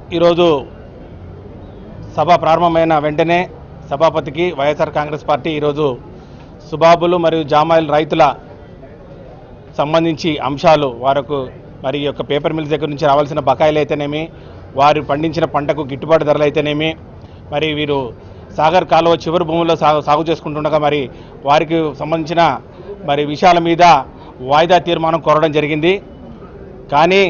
ఈరోజు సభ ప్రారంభమైన వెంటనే సభాపతికి వైఎస్ఆర్ కాంగ్రెస్ పార్టీ ఈరోజు సుబాబులు మరియు జామాయిల్ రైతుల సంబంధించి అంశాలు వారికి మరి ఈ యొక్క పేపర్ మిల్స్ దగ్గర నుంచి రావాల్సిన బకాయిలు అయితేనేమి వారు పండించిన పంటకు గిట్టుబాటు ధరలు అయితేనేమి మరి వీరు సాగర్ కాలువ చివరి భూముల్లో సాగు సాగు చేసుకుంటుండగా మరి వారికి సంబంధించిన మరి విషయాల మీద వాయిదా తీర్మానం కోరడం జరిగింది కానీ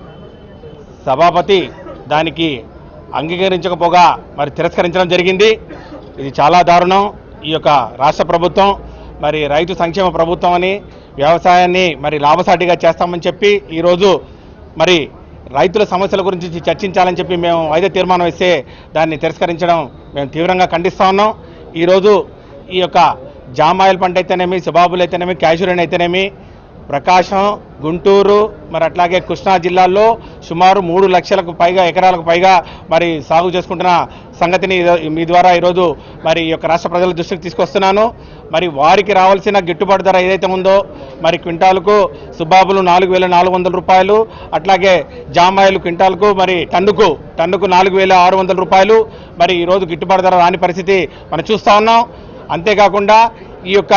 సభాపతి దానికి అంగీకరించకపోగా మరి తిరస్కరించడం జరిగింది ఇది చాలా దారుణం ఈ యొక్క రాష్ట్ర ప్రభుత్వం మరి రైతు సంక్షేమ ప్రభుత్వం అని వ్యవసాయాన్ని మరి లాభసాటిగా చేస్తామని చెప్పి ఈరోజు మరి రైతుల సమస్యల గురించి చర్చించాలని చెప్పి మేము ఐదో తీర్మానం ఇస్తే దాన్ని తిరస్కరించడం మేము తీవ్రంగా ఖండిస్తా ఉన్నాం ఈరోజు ఈ యొక్క జామాయిల్ పంట అయితేనేమి సుబాబులు అయితేనేమి క్యాషురియన్ అయితేనేమి ప్రకాశం గుంటూరు మరి అట్లాగే కృష్ణా జిల్లాల్లో సుమారు మూడు లక్షలకు పైగా ఎకరాలకు పైగా మరి సాగు చేసుకుంటున్న సంగతిని ఈరో- మీ ద్వారా ఈరోజు మరి ఈ యొక్క రాష్ట్ర ప్రజల దృష్టికి తీసుకొస్తున్నాను మరి వారికి రావాల్సిన గిట్టుబాటు ధర ఏదైతే ఉందో మరి క్వింటాలకు సుబాబులు నాలుగు వేల నాలుగు వందల రూపాయలు అట్లాగే జామాయిలు క్వింటాలకు మరి టన్నుకు టన్నుకు నాలుగు వేల ఆరు వందల రూపాయలు మరి ఈరోజు గిట్టుబాటు ధర రాని పరిస్థితి మనం చూస్తూ ఉన్నాం అంతేకాకుండా ఈ యొక్క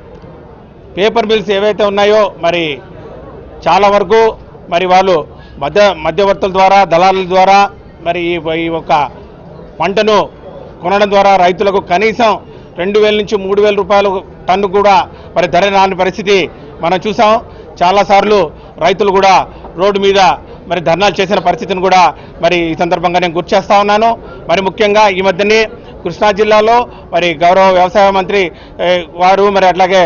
పేపర్ మిల్స్ ఏవైతే ఉన్నాయో మరి చాలా వరకు మరి వాళ్ళు మధ్య మధ్యవర్తుల ద్వారా దళారుల ద్వారా మరి ఈ ఈ యొక్క పంటను కొనడం ద్వారా రైతులకు కనీసం రెండు వేల నుంచి మూడు వేల రూపాయలు టన్ను కూడా మరి ధర రాని పరిస్థితి మనం చూసాం చాలాసార్లు రైతులు కూడా రోడ్డు మీద మరి ధర్నాలు చేసిన పరిస్థితిని కూడా మరి ఈ సందర్భంగా నేను గుర్తు చేస్తా ఉన్నాను మరి ముఖ్యంగా ఈ మధ్యనే కృష్ణా జిల్లాలో మరి గౌరవ వ్యవసాయ మంత్రి ఏ, వారు మరి అట్లాగే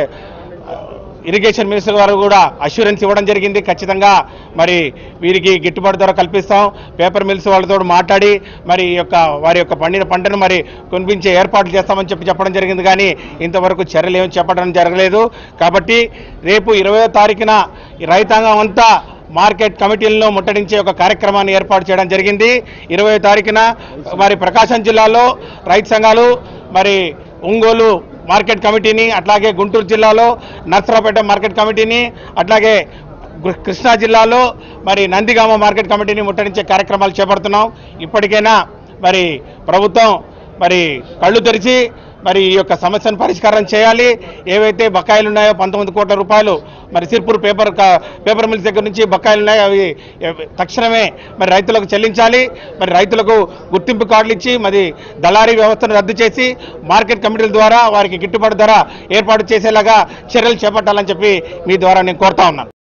ఇరిగేషన్ మినిస్టర్ గారు కూడా అష్యూరెన్స్ ఇవ్వడం జరిగింది ఖచ్చితంగా మరి వీరికి గిట్టుబాటు ధర కల్పిస్తాం పేపర్ మిల్స్ వాళ్ళతో మాట్లాడి మరి ఈ యొక్క వారి యొక్క పండిన పంటను మరి కొనిపించే ఏర్పాట్లు చేస్తామని చెప్పి చెప్పడం జరిగింది కానీ ఇంతవరకు చర్యలు ఏమి చెప్పడం జరగలేదు కాబట్టి రేపు ఇరవయో తారీఖున ఈ రైతాంగం అంతా మార్కెట్ కమిటీలను ముట్టడించే ఒక కార్యక్రమాన్ని ఏర్పాటు చేయడం జరిగింది ఇరవై తారీఖున మరి ప్రకాశం జిల్లాలో రైతు సంఘాలు మరి ఒంగోలు మార్కెట్ కమిటీని అట్లాగే గుంటూరు జిల్లాలో నర్సరావుపేట మార్కెట్ కమిటీని అట్లాగే గు- కృష్ణా జిల్లాలో మరి నందిగామ మార్కెట్ కమిటీని ముట్టడించే కార్యక్రమాలు చేపడుతున్నాం ఇప్పటికైనా మరి ప్రభుత్వం మరి కళ్ళు తెరిచి మరి ఈ యొక్క సమస్యను పరిష్కారం చేయాలి ఏవైతే బకాయిలు ఉన్నాయో పంతొమ్మిది కోట్ల రూపాయలు మరి సిర్పూర్ పేపర్ క- పేపర్ మిల్స్ దగ్గర నుంచి బకాయిలు ఉన్నాయో అవి ఎ- తక్షణమే మరి రైతులకు చెల్లించాలి మరి రైతులకు గుర్తింపు కార్డులు ఇచ్చి మరి దళారీ వ్యవస్థను రద్దు చేసి మార్కెట్ కమిటీల ద్వారా వారికి గిట్టుబాటు ధర ఏర్పాటు చేసేలాగా చర్యలు చేపట్టాలని చెప్పి మీ ద్వారా నేను కోరుతా ఉన్నాను